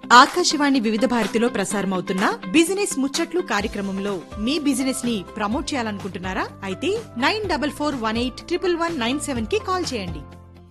ఆకాశవాణి వివిధ భారతిలో ప్రసారమవుతున్న బిజినెస్ ముచ్చట్లు కార్యక్రమంలో మీ బిజినెస్ ని ప్రమోట్ చేయాలనుకుంటున్నారా అయితే nine double four one eight triple one nine seven కి కాల్ చేయండి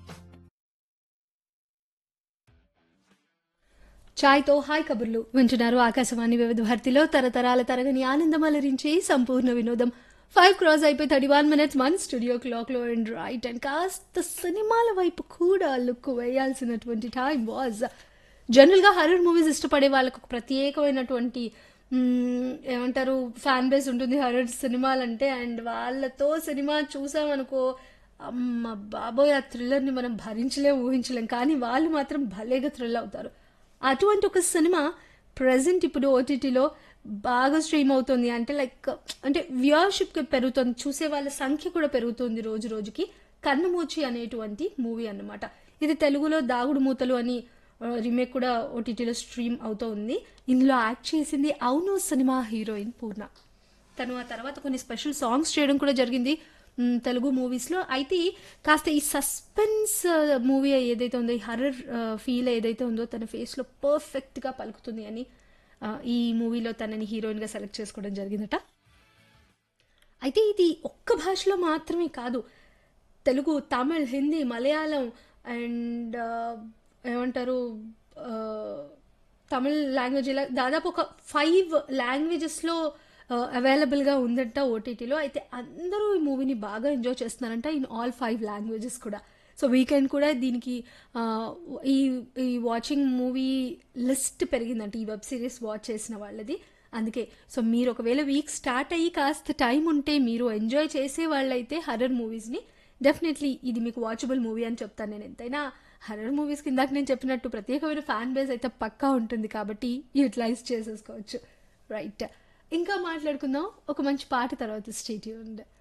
ఛాయ్తో హాయ్ కబుర్లు వింటున్నారు ఆకాశవాణి వివిధ భారతిలో తరతరాల తరగని ఆనందం అలరించి సంపూర్ణ వినోదం ఫైవ్ క్రాస్ అయిపోయి థర్టీ వన్ మినిట్స్ మన స్టూడియో క్లాక్లో అండ్ రైట్ అండ్ కాస్త సినిమాల వైపు కూడా లుక్ వేయాల్సినటువంటి టైం వాజ్ జనరల్గా హర్రర్ మూవీస్ ఇష్టపడే వాళ్ళకు ఒక ప్రత్యేకమైనటువంటి మ్మ్, ఏమంటారు ఫ్యాన్ బేస్ ఉంటుంది హర్రర్ సినిమాలంటే అండ్ వాళ్ళతో సినిమా చూసామనుకో అమ్మ బాబోయ్ ఆ థ్రిల్లర్ని మనం భరించలేం ఊహించలేం కానీ వాళ్ళు మాత్రం భలేగా థ్రిల్ అవుతారు అటువంటి ఒక సినిమా ప్రజెంట్ ఇప్పుడు ఓటీటీలో బాగా స్ట్రీమ్ అవుతుంది అంటే లైక్ అంటే వ్యూవర్షిప్ పెరుగుతుంది చూసే వాళ్ళ సంఖ్య కూడా పెరుగుతుంది రోజు రోజుకి కన్నుమూచి అనేటువంటి మూవీ అన్నమాట ఇది తెలుగులో దాగుడు మూతలు అని రీమేక్ కూడా ఓటీటీలో స్ట్రీమ్ అవుతూ ఉంది ఇందులో యాక్ట్ చేసింది అవును సినిమా హీరోయిన్ పూర్ణ తను ఆ తర్వాత కొన్ని స్పెషల్ సాంగ్స్ చేయడం కూడా జరిగింది మ్, తెలుగు మూవీస్లో అయితే కాస్త ఈ సస్పెన్స్ మూవీ ఏదైతే ఉందో ఈ హర్రర్ ఫీల్ ఏదైతే ఉందో తన ఫేస్లో పర్ఫెక్ట్గా పలుకుతుంది అని ఆ, ఈ మూవీలో తనని హీరోయిన్గా సెలెక్ట్ చేసుకోవడం జరిగిందట అయితే ఇది ఒక్క భాషలో మాత్రమే కాదు తెలుగు తమిళ్ హిందీ మలయాళం అండ్ ఏమంటారు ఆ, తమిళ్ లాంగ్వేజ్ ఇలా దాదాపు ఒక ఫైవ్ లాంగ్వేజెస్లో అవైలబుల్గా ఉందంట ఓటీటీలో అయితే అందరూ ఈ మూవీని బాగా ఎంజాయ్ చేస్తున్నారంట ఇన్ ఆల్ ఫైవ్ లాంగ్వేజెస్ కూడా సో వీకెండ్ కూడా దీనికి ఆ, ఈ ఈ వాచింగ్ మూవీ లిస్ట్ పెరిగిందంట ఈ వెబ్ సిరీస్ వాచ్ చేసిన వాళ్ళది అందుకే సో మీరు ఒకవేళ వీక్ స్టార్ట్ అయ్యి కాస్త టైం ఉంటే మీరు ఎంజాయ్ చేసే వాళ్ళైతే హర్రర్ మూవీస్ని డెఫినెట్లీ ఇది మీకు వాచబుల్ మూవీ అని చెప్తాను నేను ఎంతైనా హర్రర్ మూవీస్ కిందాక నేను చెప్పినట్టు ప్రత్యేకమైన ఫ్యాన్ బేస్ అయితే పక్కా ఉంటుంది కాబట్టి యూటిలైజ్ చేసేసుకోవచ్చు రైట్ ఇంకా మాట్లాడుకుందాం ఒక మంచి పాట తర్వాత స్టేట్ ఉండే